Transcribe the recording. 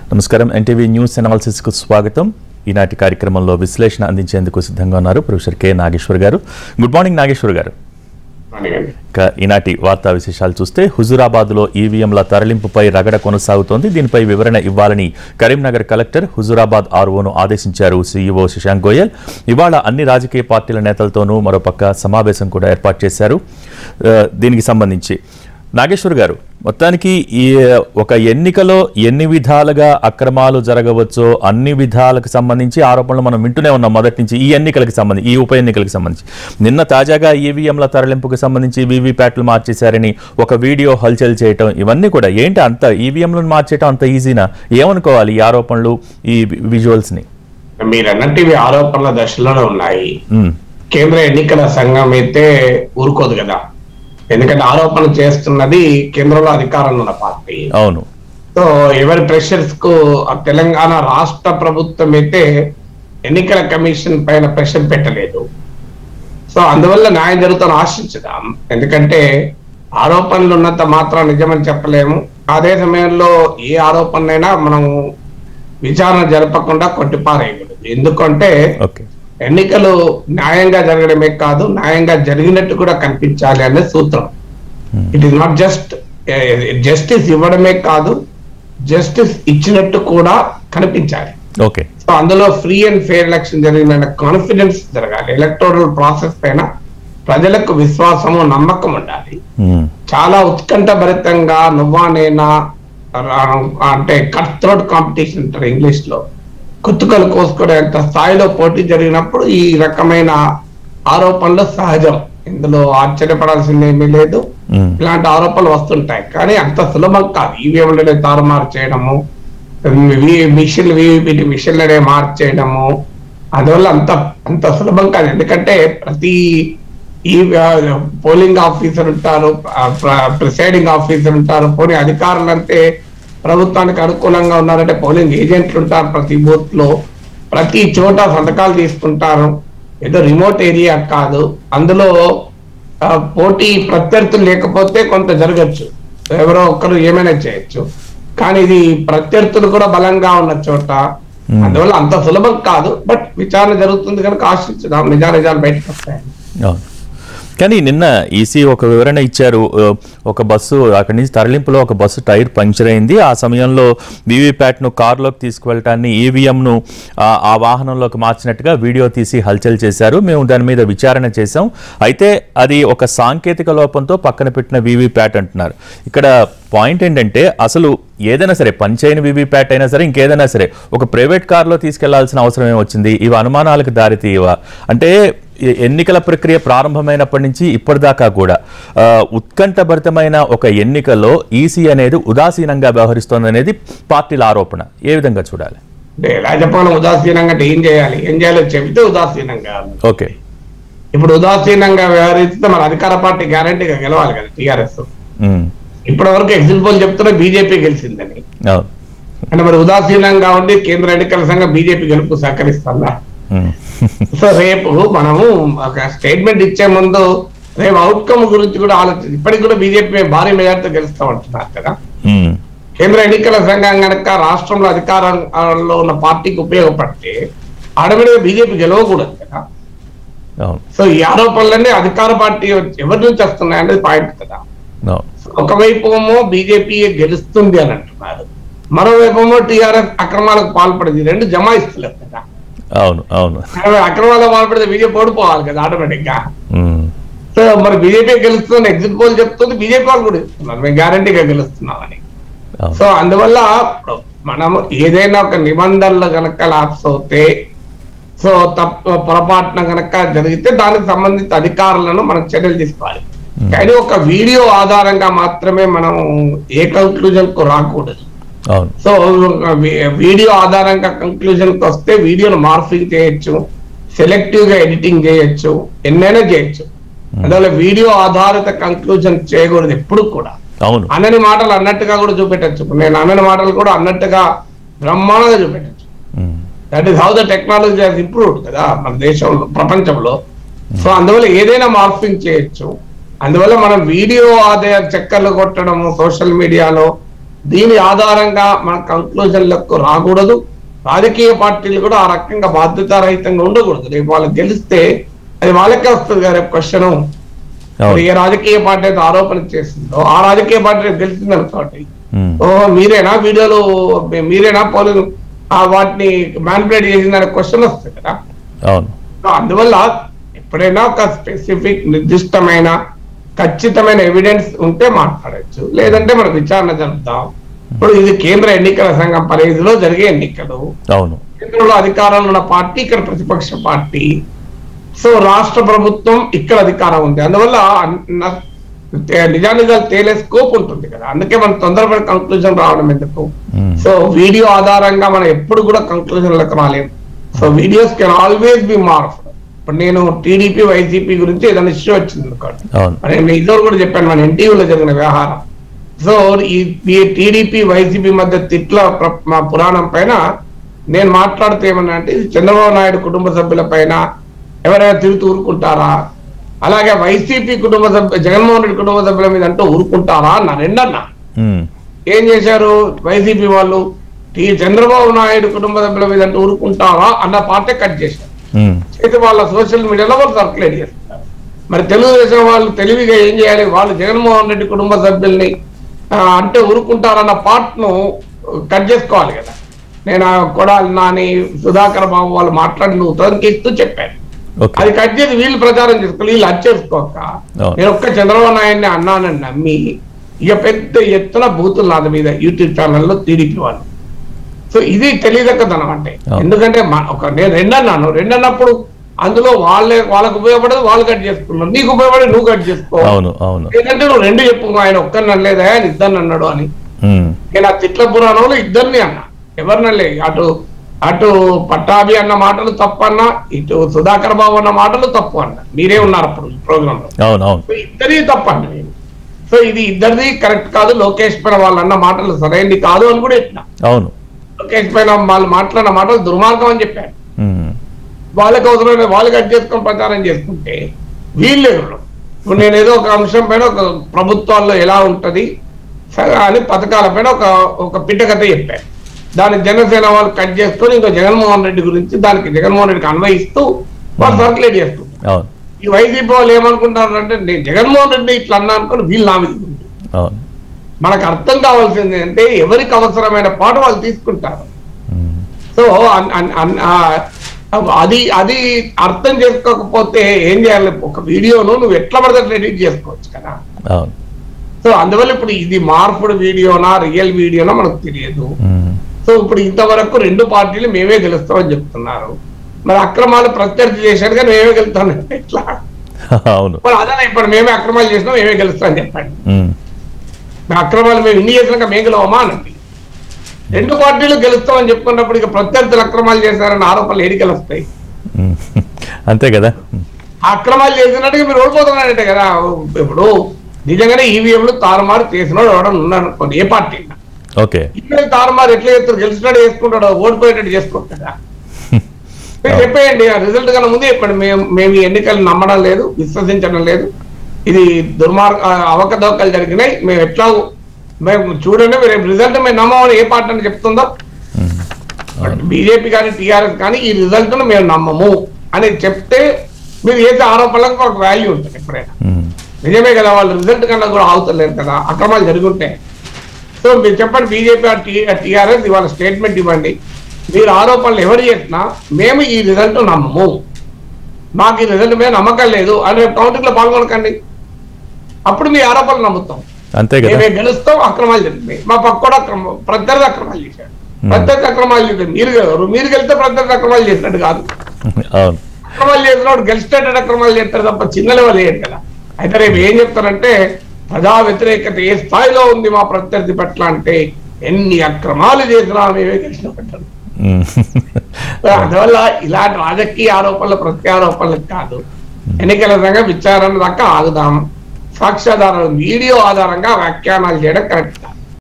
నమస్కారం NTV news analysis కు స్వాగతం ఈనాటి కార్యక్రమంలో విశ్లేషణ అందించేందుకు సిద్ధంగా ఉన్నారు ప్రొఫెసర్ కె నాగేశ్వర్ గారు గుడ్ మార్నింగ్ నాగేశ్వర్ గారు అడిగండి ఇక ఈనాటి వార్తా విశేషాలు చూస్తే హుజురాబాద్లో ఈవీఎంల తరలింపుపై రగడ కొనసాగుతోంది దీనిపై వివరణ ఇవ్వాలని కరీంనగర్ కలెక్టర్ హుజురాబాద్ ఆర్ఓను ఆదేశించారు సీఈఓ శశాంక్ గోయల్ ఇవాళ అన్ని రాజకీయ పార్టీల నేతలతోనూ మరోపక్క సమావేశం కూడా ఏర్పాటు చేశారు ఆ, దీనికి సంబంధించి నాగేశ్వర్ గారు మొత్తానికి ఈ ఒక ఎన్నికలో ఎన్ని విధాలుగా అక్రమాలు జరగవచ్చో అన్ని విధాలకు సంబంధించి ఆరోపణలు మనం వింటూనే ఉన్నాం మొదటి నుంచి ఈ ఎన్నికలకు సంబంధించి ఈ ఉప ఎన్నికలకు సంబంధించి నిన్న తాజాగా ఈవీఎంల తరలింపుకు సంబంధించి వీవీప్యాట్లు మార్చేశారని ఒక వీడియో హల్చల్ చేయటం ఇవన్నీ కూడా ఏంటి అంత ఈవీఎంలను మార్చేయటం అంత ఈజీనా ఏమనుకోవాలి ఈ ఆరోపణలు ఈ విజువల్స్ని మీరు అన్నట్టు ఇవి ఆరోపణల దశలోనే ఉన్నాయి కేంద్ర ఎన్నికల సంఘం అయితే ఊరుకోదు కదా ఎందుకంటే ఆరోపణ చేస్తున్నది కేంద్రంలో అధికారంలో ఉన్న పార్టీ అవును సో ఎవరి ప్రెషర్స్ కు ఆ తెలంగాణ రాష్ట్ర ప్రభుత్వం అయితే ఎన్నికల కమిషన్ పైన ప్రెషర్ పెట్టలేదు సో అందువల్ల న్యాయం జరుగుతాను ఆశించుదాం ఎందుకంటే ఆరోపణలు ఉన్నంత మాత్రం నిజమని చెప్పలేము అదే సమయంలో ఏ ఆరోపణైనా మనం విచారణ జరపకుండా కొట్టిపారేయకూడదు ఎందుకంటే ఓకే ఎన్నికలు న్యాయంగా జరగడమే కాదు న్యాయంగా జరిగినట్టు కూడా కనిపించాలి అనే సూత్రం it is not just justice ఇవ్వడమే కాదు జస్టిస్ ఇచ్చినట్టు కూడా కనిపించాలి ఓకే సో అందులో ఫ్రీ అండ్ ఫెయిర్ ఎలక్షన్ జరిగిన కాన్ఫిడెన్స్ జరగాలి ఎలక్టోరల్ ప్రాసెస్ పైన ప్రజలకు విశ్వాసము నమ్మకం ఉండాలి చాలా ఉత్కంఠభరితంగా నువ్వా నేనా రా- అంటే కట్ థ్రోట్ కాంపిటీషన్ అంటారు ఇంగ్లీష్ లో కుత్తుకలు కోసుకునేంత స్థాయిలో పోటీ జరిగినప్పుడు ఈ రకమైన ఆరోపణలు సహజం ఇందులో ఆశ్చర్యపడాల్సింది ఏమీ లేదు ఇలాంటి ఆరోపణలు వస్తుంటాయి కానీ అంత సులభం కాదు ఈవీఎంలనే తారుమారు చేయడము మిషన్లు వీవీపీటీ మిషన్లనే మార్చేయడము అందువల్ల అంత అంత సులభం కాదు ఎందుకంటే ప్రతి ఈ పోలింగ్ ఆఫీసర్ ఉంటారు ప్రిసైడింగ్ ఆఫీసర్ ఉంటారు పోనీ అధికారులు అంటే ప్రభుత్వానికి అనుకూలంగా ఉన్నారంటే పోలింగ్ ఏజెంట్లు ఉంటారు ప్రతి బూత్ లో ప్రతి చోట సంతకాలు తీసుకుంటారు ఏదో రిమోట్ ఏరియా కాదు అందులో ఆ, పోటీ ప్రత్యర్థులు లేకపోతే కొంత జరగచ్చు ఎవరో ఒక్కరు ఏమైనా చేయొచ్చు కానీ ఇది ప్రత్యర్థులు కూడా బలంగా ఉన్న చోట అందువల్ల అంత సులభం కాదు బట్ విచారణ జరుగుతుంది కనుక ఆశించుదాం నిజా నిజాలు బయటకు వస్తాయని అవును కానీ నిన్న ఈసీ ఒక వివరణ ఇచ్చారు ఆ, ఒక బస్సు అక్కడి నుంచి తరలింపులో ఒక బస్సు టైర్ పంక్చర్ అయింది ఆ సమయంలో వీవీప్యాట్ను కారులోకి తీసుకువెళ్ళటాన్ని ఈవీఎంను ఆ వాహనంలోకి మార్చినట్టుగా వీడియో తీసి హల్చల్ చేశారు మేము దాని మీద విచారణ చేశాం అయితే అది ఒక సాంకేతిక లోపంతో పక్కన పెట్టిన వీవీప్యాట్ అంటున్నారు ఇక్కడ పాయింట్ ఏంటంటే అసలు ఏదైనా సరే పంచైన వీవీప్యాట్ అయినా సరే ఇంకేదైనా సరే ఒక ప్రైవేట్ కార్లో తీసుకెళ్లాల్సిన అవసరం ఏమొచ్చింది ఇవి అనుమానాలకు దారితీయవా అంటే ఈ ఎన్నికల ప్రక్రియ ప్రారంభమైనప్పటి నుంచి ఇప్పటిదాకా కూడా ఆ, ఉత్కంఠభరితమైన ఒక ఎన్నికల్లో ఈసీ అనేది ఉదాసీనంగా వ్యవహరిస్తోంది అనేది పార్టీల ఆరోపణ ఏ విధంగా చూడాలి అంటే ఎలా చెప్పాలి ఉదాసీనంగా అంటే ఏం చేయాలి ఏం చేయాలో చెబితే ఉదాసీనంగా ఓకే ఇప్పుడు ఉదాసీనంగా వ్యవహరిస్తే మన అధికార పార్టీ గ్యారంటీగా గెలవాలి కదా టిఆర్ఎస్ ఉమ్, ఇప్పటి వరకు ఎగ్జిట్ పోల్ చెప్తున్నా బీజేపీ గెలిచిందని అవును అంటే మరి ఉదాసీనంగా ఉండి కేంద్ర ఎన్నికల సంఘం బీజేపీ గెలుపు సహకరిస్తుందా ఉమ్, సో రేపు మనము ఒక స్టేట్మెంట్ ఇచ్చే ముందు రేపు అవుట్కమ్ గురించి కూడా ఆలోచించి ఇప్పటికి కూడా బీజేపీ మేము భారీ మెజార్టీతో గెలుస్తాం అంటున్నారు కదా ఉమ్, కేంద్ర ఎన్నికల సంఘం కనుక రాష్ట్రంలో అధికారంలో ఉన్న పార్టీకి ఉపయోగపడితే ఆడమిడిగా బీజేపీ గెలవకూడదు కదా అవును సో ఈ ఆరోపణలన్నీ అధికార పార్టీ ఎవరి నుంచి వస్తున్నాయి అనేది పాయింట్ కదా అవును ఒకవైపు ఏమో బీజేపీ గెలుస్తుంది అని అంటున్నారు మరోవైపు ఏమో టీఆర్ఎస్ అక్రమాలకు పాల్పడింది రెండు జమాయిస్తలేదు కదా అవును అవును మరి అక్రమాలకు పాల్పడితే బీజేపీ ఓడిపోవాలి కదా ఆటోమేటిక్ గా ఉమ్, సో మరి బీజేపీ గెలుస్తుంది ఎగ్జిట్ పోల్ చెప్తుంది బీజేపీ వాళ్ళు కూడా ఇస్తున్నారు మేము గ్యారంటీగా గెలుస్తున్నామని అవును సో అందువల్ల మనం ఏదైనా ఒక నిబంధనలు గనక లాప్స్ అవుతే సో తప్ప పొరపాటున గనక జరిగితే దానికి సంబంధిత అధికారులను మనం చర్యలు తీసుకోవాలి కానీ ఒక వీడియో ఆధారంగా మాత్రమే మనం ఏ కంక్లూజన్ కు రాకూడదు అవును సో వీ- వీడియో ఆధారంగా కంక్లూజన్ కి వస్తే వీడియోను మార్ఫింగ్ చేయొచ్చు సెలెక్టివ్ గా ఎడిటింగ్ చేయొచ్చు ఎన్నైనా చేయొచ్చు అందువల్ల వీడియో ఆధారిత కంక్లూజన్ చేయకూడదు ఎప్పుడు కూడా అవును అన్నని మాటలు అన్నట్టుగా కూడా చూపెట్టచ్చు నేను అన్నని మాటలు కూడా అన్నట్టుగా బ్రహ్మాండంగా చూపెట్టచ్చు um, that is how the technology has improved కదా మన దేశంలో ప్రపంచంలో సో అందువల్ల ఏదైనా మార్ఫింగ్ చేయొచ్చు అందువల్ల మనం వీడియో ఆదాయ చక్కర్లు కొట్టడము సోషల్ మీడియాలో దీని ఆధారంగా మన కంక్లూజన్లకు రాకూడదు రాజకీయ పార్టీలు కూడా ఆ రకంగా బాధ్యతారహితంగా ఉండకూడదు రేపు వాళ్ళు గెలిస్తే అది వాళ్ళకే వస్తుంది కదా రేపు క్వశ్చన్ అవును ఏ రాజకీయ పార్టీ అయితే ఆరోపణ చేసిందో ఆ రాజకీయ పార్టీ రేపు గెలిచింది అనుకోండి ఉమ్, ఓ మీరేనా వీడియోలు మీరేనా పోలీసు ఆ వాటిని మ్యానిపులేట్ చేసిందనే క్వశ్చన్ వస్తుంది కదా అవును సో అందువల్ల ఎప్పుడైనా ఒక స్పెసిఫిక్ నిర్దిష్టమైన ఖచ్చితమైన ఎవిడెన్స్ ఉంటే మాట్లాడచ్చు లేదంటే మనం విచారణ జరుపుతాం ఇప్పుడు ఇది కేంద్ర ఎన్నికల సంఘం పరిధిలో జరిగే ఎన్నికలు అవును కేంద్రంలో అధికారంలో ఉన్న పార్టీ ఇక్కడ ప్రతిపక్ష పార్టీ సో రాష్ట్ర ప్రభుత్వం ఇక్కడ అధికారం ఉంది అందువల్ల అన్న- తే- నిజానిజాలు తేలే స్కోప్ ఉంటుంది కదా అందుకే మనం తొందరపడి కంక్లూజన్ రావడం ఎందుకు ఉమ్, సో వీడియో ఆధారంగా మనం ఎప్పుడు కూడా కంక్లూజన్లకు రాలేము so videos can always be morphed ఇప్పుడు నేను టీడీపీ వైసీపీ గురించి ఏదైనా ఇష్యూ వచ్చింది అనుకోండి అవును మరి నేను ఇద్దరు కూడా చెప్పాను మన ఎన్టీవీలో జరిగిన వ్యవహారం సో ఈ ఈ టీడీపీ వైసీపీ మధ్య తిట్ల ప్ర- మా పురాణం పైన నేను మాట్లాడితే ఏమన్నా అంటే ఇది చంద్రబాబు నాయుడు కుటుంబ సభ్యుల పైన ఎవరైనా తిరుగుతూ ఊరుకుంటారా అలాగే వైసీపీ కుటుంబ సభ్యు జగన్మోహన్ రెడ్డి కుటుంబ సభ్యుల మీద అంటే ఊరుకుంటారా అన్న రెండన్నా ఉమ్, ఏం చేశారు వైసీపీ వాళ్ళు ఈ చంద్రబాబు నాయుడు కుటుంబ సభ్యుల మీద అంటే ఊరుకుంటారా అన్న పార్టీ కట్ చేశారు ఉమ్, అయితే వాళ్ళ సోషల్ మీడియాలో వాళ్ళు సర్క్యులేట్ చేస్తున్నారు మరి తెలుగుదేశం వాళ్ళు తెలివిగా ఏం చేయాలి వాళ్ళు జగన్మోహన్ రెడ్డి కుటుంబ సభ్యుల్ని ఆ, అంటే ఊరుకుంటారన్న పార్ట్ ను కట్ చేసుకోవాలి కదా నేను ఆ కొడాలి నాని సుధాకర్ బాబు వాళ్ళు మాట్లాడి నువ్వు తొలగిస్తూ చెప్పాను ఓకే అది కట్ చేసి వీళ్ళు ప్రచారం చేసుకోవాలి వీళ్ళు అది చేసుకోక అవును. నేను ఒక్క చంద్రబాబు నాయుడిని అన్నానని నమ్మి ఇక పెద్ద ఎత్తున బూతులు నాది మీద యూట్యూబ్ ఛానల్లో టీడీపీ వాళ్ళు సో ఇది తెలియదక్కదనం అంటే అవును. ఎందుకంటే మన- ఒక నేను రెండన్నాను రెండన్నప్పుడు అందులో వాళ్ళే వాళ్ళకు ఉపయోగపడేది వాళ్ళు కట్ చేసుకున్నారు నీకు ఉపయోగపడేది నువ్వు కట్ చేసుకో అవును అవును ఎందుకంటే నువ్వు రెండు చెప్పు ఆయన ఒక్కరిని అనలేదా ఆయన ఇద్దరిని అన్నాడు అని ఉమ్, నేను ఆ తిట్ల పురాణంలో ఇద్దరిని అన్నా ఎవరినలే అటు అటు పట్టాభి అన్న మాటలు తప్పు అన్నా ఇటు సుధాకర్ బాబు అన్న మాటలు తప్పు అన్న మీరే ఉన్నారు అప్పుడు ప్రోగ్రామ్ లో అవును అవును సో ఇద్దరి తప్పు అన్న నేను సో ఇది ఇద్దరిది కరెక్ట్ కాదు లోకేష్ పైన వాళ్ళు అన్న మాటలు సరైనది కాదు అని కూడా చెప్పిన అవును లోకేష్ పైన వాళ్ళు మాట్లాడిన మాటలు దుర్మార్గం అని చెప్పారు ఉమ్, వాళ్ళకి అవసరమైన వాళ్ళు కట్ చేసుకొని ప్రచారం చేసుకుంటే వీళ్ళు ఎవరు? ఇప్పుడు నేను ఏదో ఒక అంశం పైన ఒక ప్రభుత్వాల్లో ఎలా ఉంటది స- అని పథకాల పైన ఒక ఒక పిట్ట కథ చెప్పాను దాని జనసేన వాళ్ళు కట్ చేసుకొని ఇంకా జగన్మోహన్ రెడ్డి గురించి దానికి జగన్మోహన్ రెడ్డికి అన్వయిస్తూ వాళ్ళు సర్క్యులేట్ చేస్తున్నారు అవును ఈ వైసీపీ వాళ్ళు ఏమనుకుంటారు అంటే నేను జగన్మోహన్ రెడ్డి ఇట్లా అన్నా అనుకుని వీళ్ళు నా మీద ఉంది. అవును మనకు అర్థం కావాల్సింది అంటే ఎవరికి అవసరమైన పాట వాళ్ళు తీసుకుంటారు ఉమ్, సో అన్- అన్- అన్- ఆ, అది అది అర్థం చేసుకోకపోతే ఏం చేయాలి ఒక వీడియోను నువ్వు ఎట్లా పడితే అట్లా ఎడిట్ చేసుకోవచ్చు కదా అవును సో అందువల్ల ఇప్పుడు ఇది మార్పుడు వీడియోనా రియల్ వీడియోనా మనకు తెలియదు ఉమ్, సో ఇప్పుడు ఇంతవరకు రెండు పార్టీలు మేమే గెలుస్తామని చెప్తున్నారు మరి అక్రమాలు ప్రత్యర్థి చేశారు కానీ మేమే గెలుస్తాం ఎట్లా అవును మరి అదే ఇప్పుడు మేమే అక్రమాలు చేసినా మేమే గెలుస్తామని చెప్పండి ఉమ్, మా అక్రమాలు మేము ఇన్ని చేసినాక మేము గెలవమా అనండి రెండు పార్టీలు గెలుస్తామని చెప్పుకున్నప్పుడు ఇక ప్రత్యర్థులు అక్రమాలు చేశారన్న ఆరోపణలు ఏడికి వస్తాయి ఉమ్, అంతే కదా ఉమ్, అక్రమాలు చేసినట్టుగా మీరు ఓడిపోతున్నారంటే కదా ఇప్పుడు నిజంగానే ఈవీఎంలు తారుమారు చేసినాడు ఎవడన్నా ఉన్నాడు అనుకోండి ఏ పార్టీ అయినా. ఓకే ఈవీఎం తారుమారు ఎట్లా చేస్తారు గెలిచినాడు చేసుకుంటాడు ఓడిపోయేటట్టు చేసుకుంటాడా మీరు చెప్పేయండి ఆ రిజల్ట్ కన్నా ముందే చెప్పండి మేము మేము ఈ ఎన్నికలు నమ్మడం లేదు విశ్వసించడం లేదు ఇది దుర్మార్గ ఆ, అవకతవకలు జరిగినాయి మేము ఎట్లా మేము చూడండి మీరు రిజల్ట్ మేము నమ్మమని ఏ పార్టీ అని చెప్తుందో ఉమ్, అవును బీజేపీ కానీ టీఆర్ఎస్ కానీ ఈ రిజల్ట్ ను మేము నమ్మము అని చెప్తే మీరు చేసే ఆరోపణలకు ఒక వాల్యూ ఉంటుంది ఎప్పుడైనా ఉమ్, నిజమే కదా వాళ్ళు రిజల్ట్ కన్నా కూడా అవుతలేరు కదా అక్రమాలు జరుగుంటాయి సో మీరు చెప్పండి బీజేపీ టీఆర్ఎస్ ఇవాళ స్టేట్మెంట్ ఇవ్వండి మీరు ఆరోపణలు ఎవరు చేసినా మేము ఈ రిజల్ట్ నమ్మము మాకు ఈ రిజల్ట్ మీద నమ్మకం లేదు అని రేపు కౌంటింగ్ లో పాల్గొనకండి అప్పుడు మీ ఆరోపణలు నమ్ముతాం అంతే కదా మేమే గెలుస్తాం అక్రమాలు జరిగినాయి మా పక్కోడు అక్రమం ప్రత్యర్థి అక్రమాలు చేశాడు Hmm. ప్రత్యర్థి అక్రమాలు చేశాడు మీరు గెలవరు మీరు గెలిస్తే ప్రత్యర్థి అక్రమాలు చేసినట్టు కాదు అవును అక్రమాలు చేసినప్పుడు గెలిచేటట్టు అక్రమాలు చేస్తారు తప్ప చిన్న లెవెల్ చేయడు కదా అయితే రేపు ఏం చెప్తారంటే ప్రజా వ్యతిరేకత ఏ స్థాయిలో ఉంది మా ప్రత్యర్థి పట్ల అంటే ఎన్ని అక్రమాలు చేసినా మేమే గెలిచిన పెట్టారు ఉమ్, అందువల్ల ఇలాంటి రాజకీయ ఆరోపణలు ప్రత్యారోపణలు కాదు ఎన్నికల సంఘం విచారణ దాకా ఆగుదాం సాక్ష్యాధారాలు వీడియో ఆధారంగా వ్యాఖ్యానాలు చేయడం కరెక్ట్